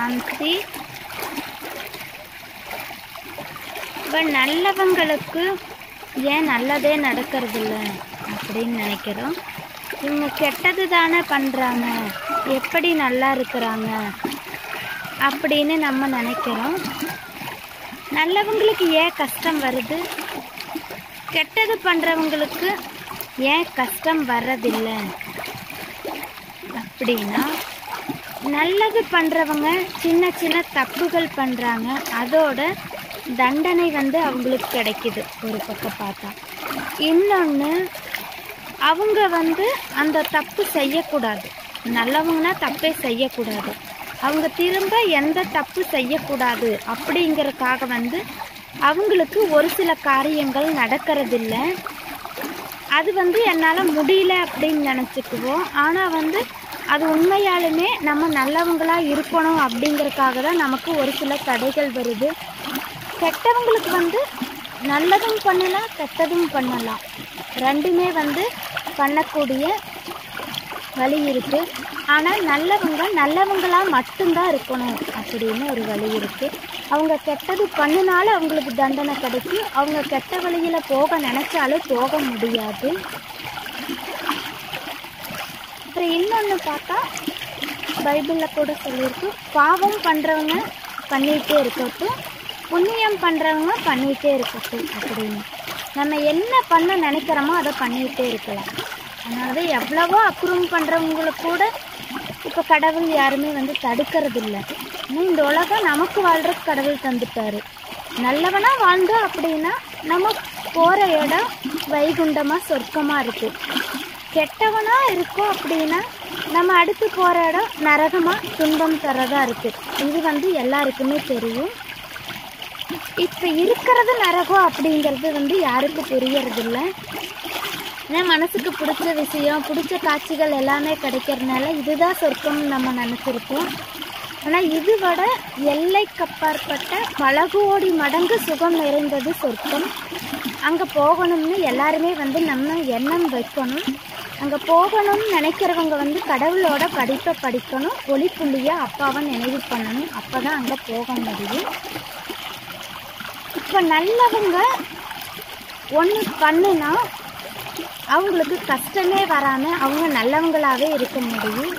சாந்தி இப்போ நல்லவங்களுக்கு ஏன் நல்லதே நடக்கிறதில்ல அப்படின்னு நினைக்கிறோம் இவங்க கெட்டது தானே பண்ணுறாங்க எப்படி நல்லா இருக்கிறாங்க அப்படின்னு நம்ம நினைக்கிறோம் நல்லவங்களுக்கு ஏன் கஷ்டம் வருது கெட்டது பண்ணுறவங்களுக்கு ஏன் கஷ்டம் வர்றதில்லை அப்படின்னா நல்லது பண்ணுறவங்க சின்ன சின்ன தப்புகள் பண்ணுறாங்க அதோட தண்டனை வந்து அவங்களுக்கு கிடைக்குது ஒரு பக்கம் பார்த்தா இன்னொன்று அவங்க வந்து அந்த தப்பு செய்யக்கூடாது நல்லவங்கன்னா தப்பே செய்யக்கூடாது அவங்க திரும்ப எந்த தப்பு செய்யக்கூடாது அப்படிங்கறதுக்காக வந்து அவங்களுக்கு ஒரு சில காரியங்கள் நடக்கிறதில்ல அது வந்து என்னால் முடியல அப்படின்னு நினச்சிக்குவோம் ஆனால் வந்து அது உண்மையாலுமே நம்ம நல்லவங்களா இருக்கணும் அப்படிங்கறதுக்காக தான் நமக்கு ஒரு சில தடைகள் வருது கெட்டவங்களுக்கு வந்து நல்லதும் பண்ணலாம் கெட்டதும் பண்ணலாம் ரெண்டுமே வந்து பண்ணக்கூடிய வழி இருக்கு ஆனால் நல்லவங்க நல்லவங்களா மட்டும்தான் இருக்கணும் அப்படின்னு ஒரு வழி இருக்கு அவங்க கெட்டது பண்ணினால அவங்களுக்கு தண்டனை கிடைக்கும் அவங்க கெட்ட வழியில போக நினைச்சாலும் போக முடியாது அப்புறம் இன்னொன்று பார்த்தா பைபிளில் கூட சொல்லியிருக்கு பாவம் பண்ணுறவங்க பண்ணிகிட்டே இருக்கட்டும் புண்ணியம் பண்ணுறவங்க பண்ணிகிட்டே இருக்கட்டும் அப்படின்னு நம்ம என்ன பண்ண நினைக்கிறோமோ அதை பண்ணிகிட்டே இருக்கலாம் அதனால தான் எவ்வளவோ அக்ரூம் பண்ணுறவங்களுக்கு கூட இப்போ கடவுள் யாருமே வந்து தடுக்கிறது இல்லை இன்னும் இந்த உலகம் நமக்கு வாழ்றதுக்கு கடவுள் தந்துட்டாரு நல்லவனா வாழ்ந்தோம் அப்படின்னா நம்ம போகிற இடம் வைகுண்டமாக சொர்க்கமாக இருக்குது கெட்டவனா இருக்கோம் அப்படின்னா நம்ம அடுத்து போகிற இடம் நரகமாக துன்பம் தரதா இருக்கு இது வந்து எல்லாருக்குமே தெரியும் இப்போ இருக்கிறது நரகம் அப்படிங்கிறது வந்து யாருக்கும் புரியறதில்ல ஏன்னா மனசுக்கு பிடிச்ச விஷயம் பிடிச்ச காட்சிகள் எல்லாமே கிடைக்கிறதுனால இதுதான் சொர்க்கம்னு நம்ம நினச்சிருப்போம் ஆனால் இது விட எல்லைக்கப்பாற்பட்ட பல கோடி மடங்கு சுகம் நிறைந்தது சொர்க்கம் அங்கே போகணும்னு எல்லாருமே வந்து நம்ம எண்ணம் வைக்கணும் அங்கே போகணும்னு நினைக்கிறவங்க வந்து கடவுளோட படிப்பை படிக்கணும் ஒளிப்புள்ளியாக அப்பாவை நினைவு பண்ணணும் அப்போ தான் அங்கே போக முடியும் இப்போ நல்லவங்க ஒன்று பண்ணுனா அவங்களுக்கு கஷ்டமே வராமல் அவங்க நல்லவங்களாகவே இருக்க முடியும்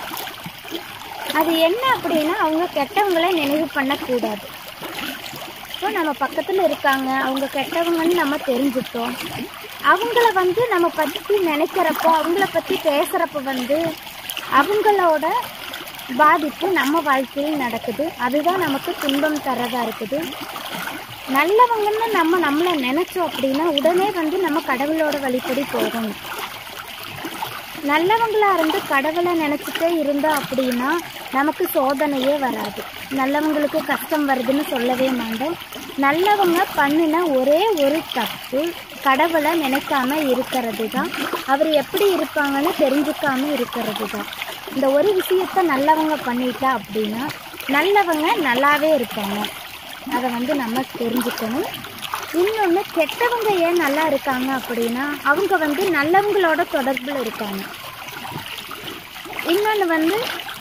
அது என்ன அப்படின்னா அவங்க கெட்டவங்களை நினைவு பண்ணக்கூடாது இப்போ நம்ம பக்கத்தில் இருக்காங்க அவங்க கெட்டவங்கன்னு நம்ம தெரிஞ்சுட்டோம் அவங்கள வந்து நம்ம பற்றி நினைக்கிறப்போ அவங்கள பற்றி பேசுகிறப்ப வந்து அவங்களோட பாதிப்பு நம்ம வாழ்க்கையில் நடக்குது அதுதான் நமக்கு துன்பம் தரதா இருக்குது நல்லவங்கன்னு நம்ம நம்மளை நினைச்சோம் அப்படின்னா உடனே வந்து நம்ம கடவுளோட வழிப்படி போகணும் நல்லவங்களா இருந்து கடவுளை நினைச்சிட்டே இருந்தோம் அப்படின்னா நமக்கு சோதனையே வராது நல்லவங்களுக்கு கஷ்டம் வருதுன்னு சொல்லவே மாட்டோம் நல்லவங்க பண்ணின ஒரே ஒரு தப்பு கடவுளை நினைக்காம இருக்கிறது தான் அவர் எப்படி இருப்பாங்கன்னு தெரிஞ்சுக்காம இருக்கிறது தான் இந்த ஒரு விஷயத்த நல்லவங்க பண்ணிட்டா அப்படின்னா நல்லவங்க நல்லாவே இருப்பாங்க அதை வந்து நம்ம தெரிஞ்சுக்கணும் இன்னொன்று கெட்டவங்க ஏன் நல்லா இருக்காங்க அப்படின்னா அவங்க வந்து நல்லவங்களோட தொடர்பில் இருக்காங்க இன்னொன்று வந்து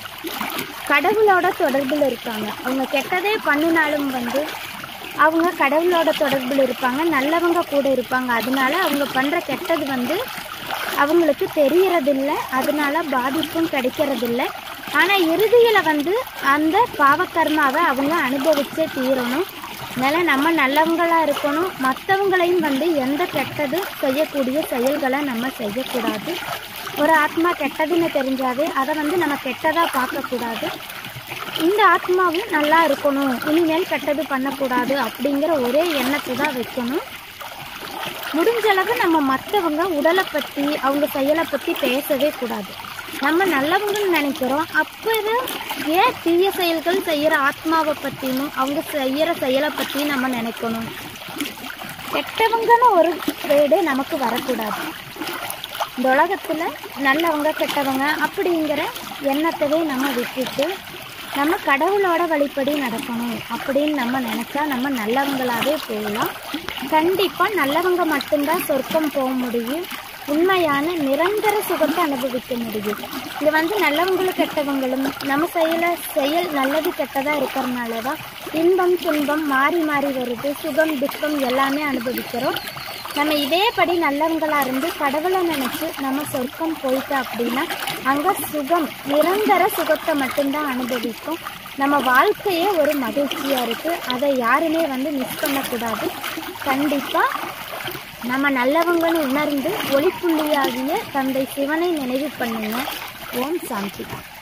கடவுளோட தொடர்பில் இருக்காங்க அவங்க கெட்டதே பண்ணினாலும் வந்து அவங்க கடவுளோட தொடர்பில் இருப்பாங்க நல்லவங்க கூட இருப்பாங்க அதனால அவங்க பண்ணுற கெட்டது வந்து அவங்களுக்கு தெரியறதில்ல அதனால பாதிப்பும் கிடைக்கிறதில்ல ஆனால் இறுதியில் வந்து அந்த பாவக்கர்மாவை அவங்க அனுபவிச்சே தீரணும் அதனால நம்ம நல்லவங்களா இருக்கணும் மற்றவங்களையும் வந்து எந்த கெட்டது செய்யக்கூடிய செயல்களை நம்ம செய்யக்கூடாது ஒரு ஆத்மா கெட்டதுன்னு தெரிஞ்சாவே அதை வந்து நம்ம கெட்டதாக பார்க்கக்கூடாது இந்த ஆத்மாவும் நல்லா இருக்கணும் இனிமேல் கெட்டது பண்ணக்கூடாது அப்படிங்கிற ஒரே எண்ணத்தை தான் வைக்கணும் முடிஞ்ச அளவு நம்ம மற்றவங்க உடலை பற்றி அவங்க செயலை பற்றி பேசவே கூடாது நம்ம நல்லவங்கன்னு நினைக்கிறோம் அப்போ ஏன் தீய செயல்கள் செய்கிற ஆத்மாவை பற்றியும் அவங்க செய்கிற செயலை பற்றியும் நம்ம நினைக்கணும் கெட்டவங்கன்னு ஒரு வேடு நமக்கு வரக்கூடாது இந்த உலகத்தில் நல்லவங்க கெட்டவங்க அப்படிங்கிற எண்ணத்தவே நம்ம விட்டுட்டு நம்ம கடவுளோட வழிப்படி நடக்கணும் அப்படின்னு நம்ம நினச்சா நம்ம நல்லவங்களாவே போகலாம் கண்டிப்பாக நல்லவங்க மட்டும்தான் சொர்க்கம் போக முடியும் உண்மையான நிரந்தர சுகத்தை அனுபவிக்க முடியும் இது வந்து நல்லவங்களும் கெட்டவங்களும் நம்ம செய்யல செயல் நல்லது கெட்டதாக இருக்கிறனால தான் இன்பம் துன்பம் மாறி மாறி வருது சுகம் துக்கம் எல்லாமே அனுபவிக்கிறோம் நம்ம இதேபடி நல்லவங்களா இருந்து கடவுளை நினைச்சு நம்ம சொர்க்கம் போயிட்டோம் அப்படின்னா அங்க சுகம் நிரந்தர சுகத்தை மட்டும்தான் அனுபவிக்கும் நம்ம வாழ்க்கையே ஒரு மகிழ்ச்சியா இருக்கு அதை யாருமே வந்து மிஸ் பண்ணக்கூடாது கண்டிப்பா நம்ம நல்லவங்கன்னு உணர்ந்து ஒளிப்புள்ளியாகிய தந்தை சிவனை நினைவு பண்ணுங்க ஓம் சாந்தி